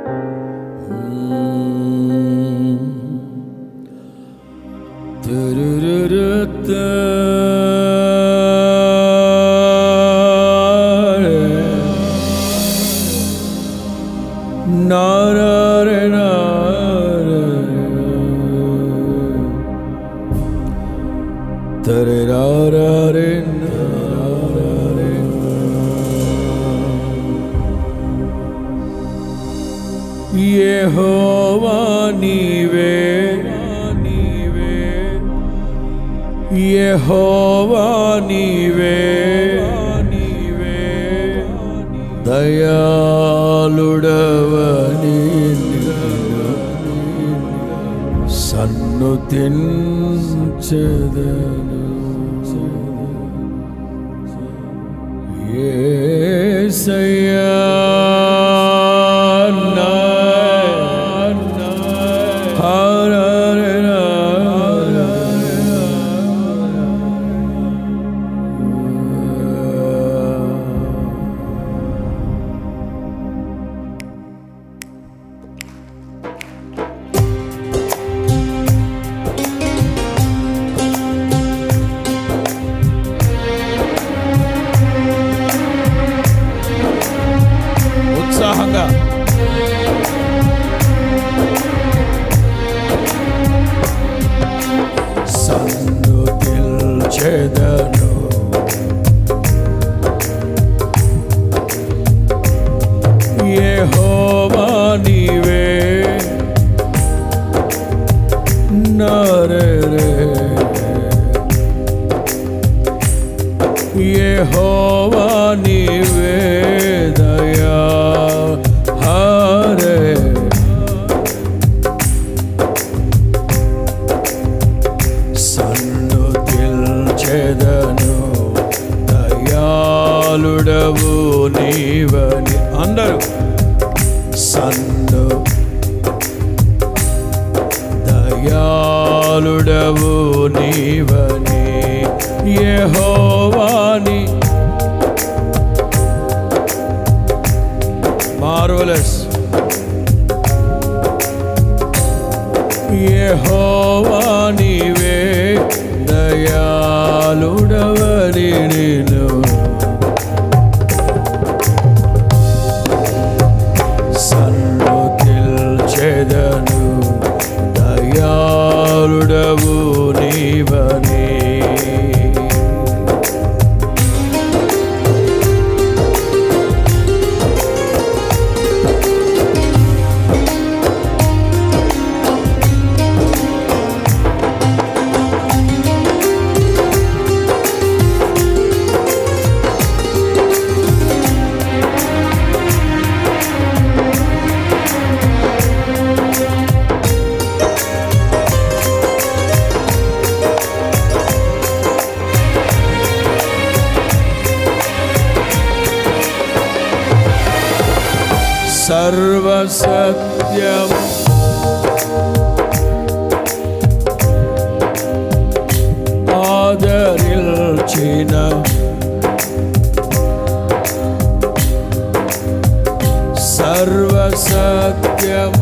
యెహోవా నీవే నీవే యెహోవా నీవే నీవే దయాళుడవని సన్నుతించదను ఏసయ్యా ఉత్సాహంగా సందుతిల్చెదను యెహోవా నీవే నరరే యెహోవా నీవే దయా హరే సన్ను తిల్చెదను దయాళుడవు నీవని అందరూ సన్ను దయాళుడవు నీవని యెహోవాని మార్వలస్ యెహోవా నీవే దయాళుడవని నేను సన్నుతిల్చెదను దయాళుడవు నీవని సర్వసత్యం ఆదరిల్చిన సర్వసత్యం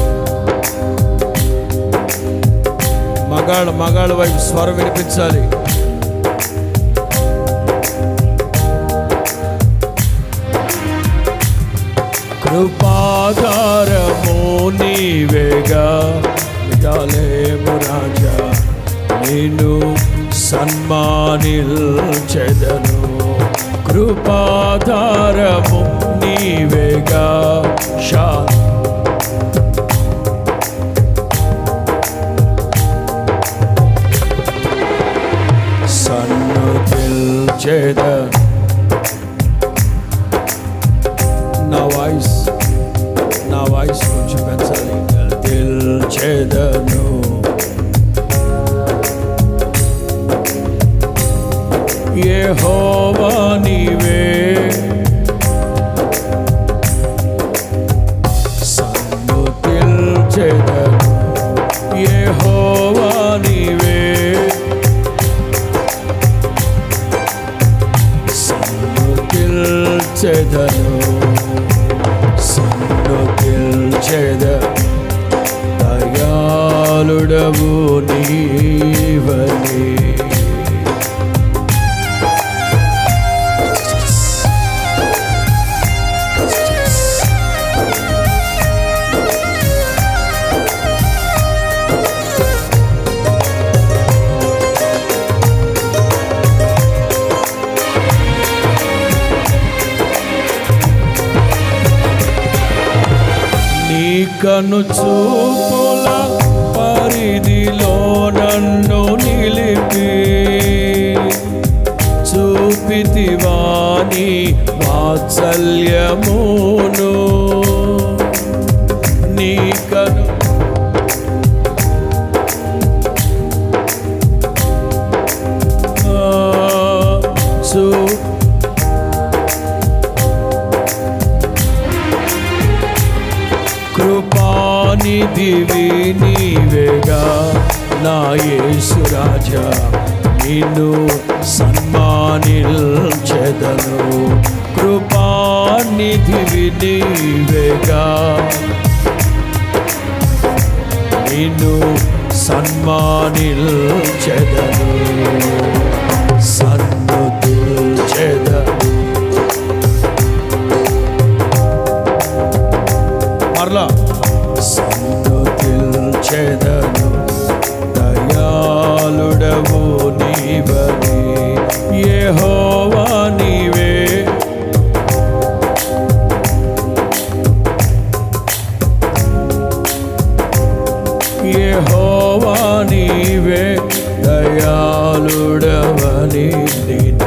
మగాళ్ళ మగాళ్ళ వైపు స్వరం వినిపించాలి కృపాధారము నీవేగా జాలేము రాజా నేను సన్మానిల్చెదను కృపాధారము నీవేగా శా సన్ను తిల్చెద నా వాయిస్ నా వాయిస్ కొంచెం పెంచాలి దిల్చెదను యెహోవా నీవే సన్ను దిల్చెదను యెహోవా నీవే కీర్తించెద దయాళుడవు నీవనే నీ కను చూపుల పరిధిలో నన్ను నిలిపి చూపితివాని వాత్సల్యమును నీ కను ఆ, చూ కృపానిధివి నీవేగా నా యేసు రాజా నిన్ను సన్మానిల్చెదను కృపానిధివి నీవేగా నిన్ను సన్మానిల్చెదను సన్నుతుల్చెదను మరలా సన్నుతిల్చెదను దయాళుడవు నీవని యెహోవా నీవే యెహోవా నీవే దయాళుడవని నిన్ను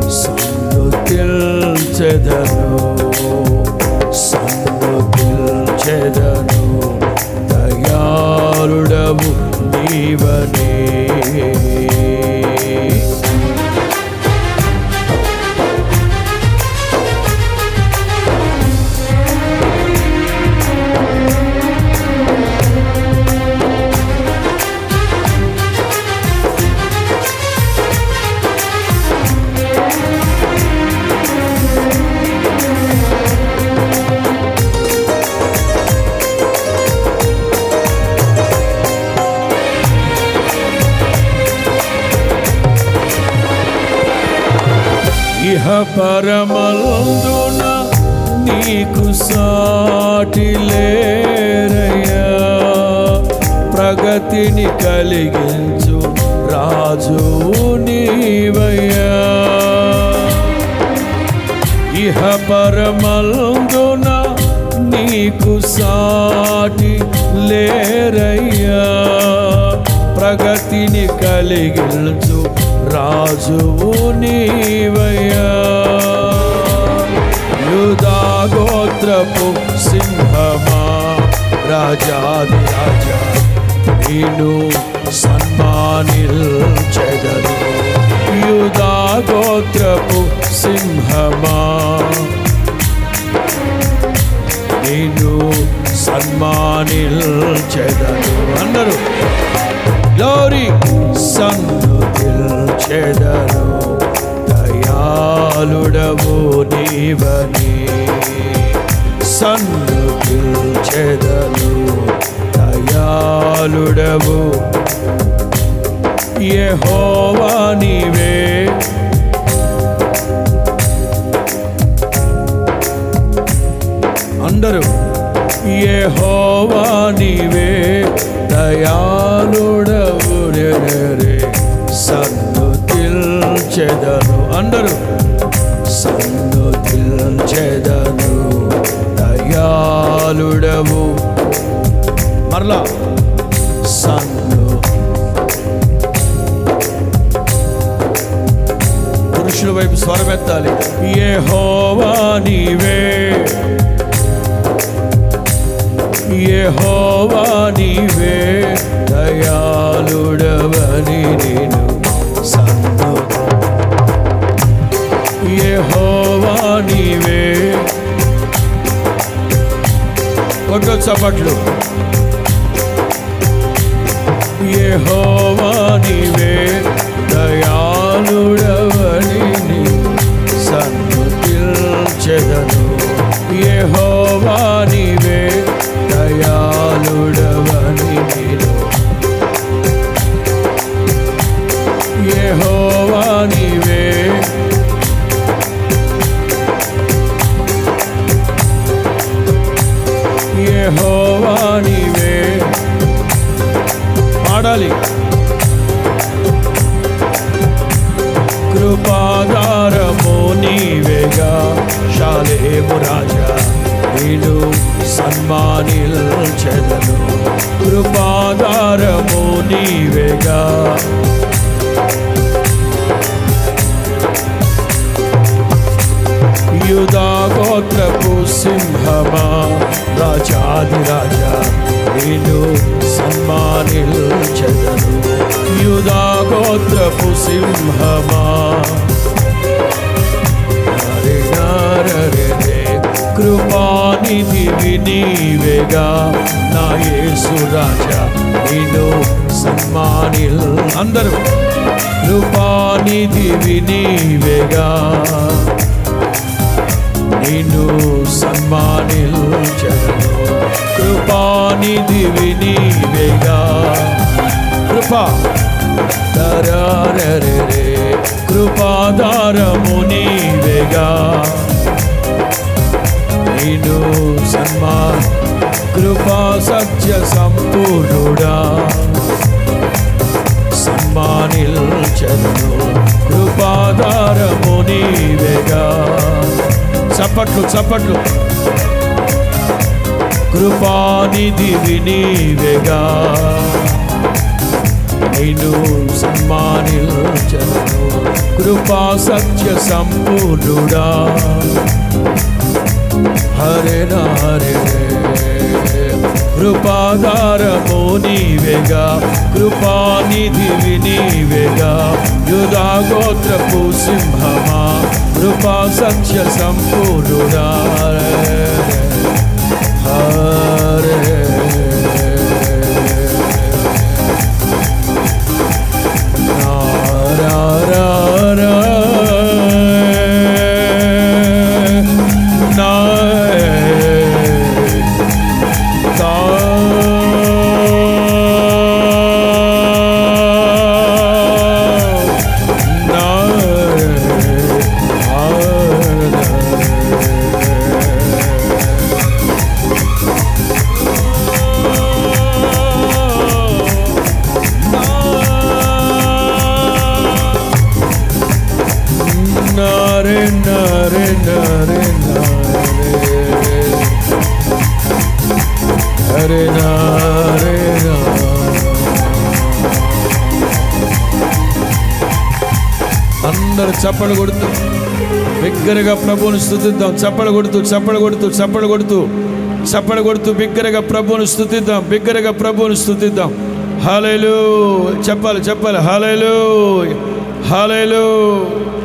సన్నుతిల్చెదను సన్నుతిల్చెదను దయాళుడవు నీవనే ఇహ పరమలందున నీకు సాటి లేరయ్యా ప్రగతిని కలిగించు రాజు నీవయ్యా ఇహ పరమలందున నీకు సాటి లేరయ్యా ప్రగతిని కలిగించు రాజువు నీవయ్యా యూదా గోత్రపు సింహమా రాజాది రాజా నేను సన్మానిల్చెదను యూదా గోత్రపు సింహమా నేను సన్మానిల్చెదను అందరూ గ్లోరీ సన్నుతిల్చెదను దయాళుడవు నీవని సన్నుతిల్చెదను దయాళుడవు యెహోవా నీవే అందరూ యెహోవా నీవే దయాళుడవు రే సన్నుతిల్చెదను అందరూ సన్నుతిల్చెదను దయాళుడవు మరలా సన్ను పురుషుల వైపు స్వరమెత్తాలి యెహోవా నీవే యెహోవా నీవే దయాళుడవని నేను సన్ను యెహోవా నీవే కొట్టు చప్పట్లు యెహోవా నీవే దయాళుడవని నేను సన్నుతిల్చెదను యెహోవా నీవే దయాళుడవు యెహోవా నీవే పాడాలి కృపాధారము నీవేగా శాలేము రాజా నేను సన్మానిల్చెదను కృపాధారము నీవేగా యుధా గోత్రపు సింహమా రాజాది రాజా నేను సన్మానిల్చెదను యుధా గోత్రపు సింహమా హరి నారరే కృపానిధి నీవేగా నా యేసు రాజా నేను సన్మానిల్ అందరూ కృపానిధి నీవేగా నిన్ను సన్మానిల్చను కృపానిధి నీవేగా కృపా తరారరే కృపాధారము నీవేగా నేను సన్మా కృపా సత్య సంపూర్ణుడా సన్మానిల్చను కృపాధారము నీవేగా చప్పట్లు చప్పట్లు కృపానిధి నీవేగా నేను సన్మానిల్చను కృపా సత్య సంపూర్ణుడా హరే హరే కృపాధారము నీవేగా కృపానిధి నీవేగా యుధా గోత్రపు సింహమా కృపా సత్య సంపూర్ణుడా హరే నరే నరే నరే నరే హరే నరే అందరు చప్పలు కొడుతూ బిగ్గరగా ప్రభువుని స్థుతిద్దాం చప్పలు కొడుతూ చప్పలు కొడుతూ చప్పలు కొడుతూ చప్పలు కొడుతూ బిగ్గరగా ప్రభువుని స్థుతిద్దాం బిగ్గరగా ప్రభువుని స్థుతిద్దాం హాలేలు చెప్పాలి చెప్పాలి హాలేలు హాలేలు